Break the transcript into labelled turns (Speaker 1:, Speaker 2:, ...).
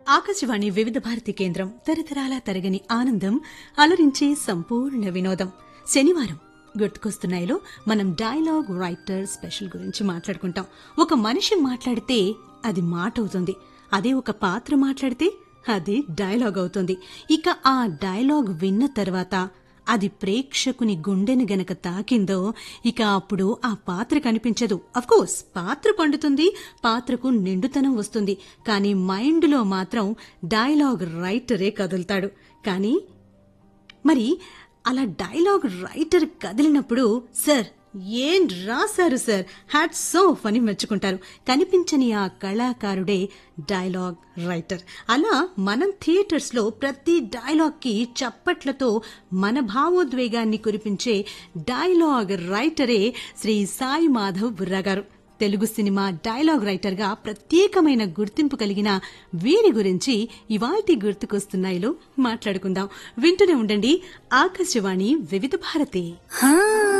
Speaker 1: ఆకాశవాణి వివిధ భారతి కేంద్రం తరతరాల తరగని ఆనందం అలరించే సంపూర్ణ వినోదం శనివారం గుర్తుకొస్తున్నాయిలో మనం డైలాగ్ రైటర్ స్పెషల్ గురించి మాట్లాడుకుంటాం ఒక మనిషి మాట్లాడితే అది మాట అవుతుంది అదే ఒక పాత్ర మాట్లాడితే అది డైలాగ్ అవుతుంది ఇక ఆ డైలాగ్ విన్న తర్వాత అది ప్రేక్షకుని గుండెని గనక తాకిందో ఇక అప్పుడు ఆ పాత్ర కనిపించదు కోర్స్ పాత్ర పండుతుంది పాత్రకు నిండుతనం వస్తుంది కానీ మైండ్లో మాత్రం డైలాగ్ రైటరే కదులుతాడు కానీ మరి అలా డైలాగ్ రైటర్ కదిలినప్పుడు సార్ ఏం రాశారు సార్ హ్యాట్ సో అని మెచ్చుకుంటారు కనిపించని ఆ కళాకారుడే డైలాగ్ రైటర్ అలా మనం థియేటర్స్ లో ప్రతి డైలాగ్ కి చప్పట్లతో మన భావోద్వేగాన్ని కురిపించే డైలాగ్ రైటరే శ్రీ సాయి మాధవ్ బుర్రా గారు తెలుగు సినిమా డైలాగ్ రైటర్ గా ప్రత్యేకమైన గుర్తింపు కలిగిన వీరి గురించి ఇవాల్టి గుర్తుకొస్తున్నాయిలో మాట్లాడుకుందాం వింటూనే ఉండండి ఆకాశవాణి వివిధ భారతి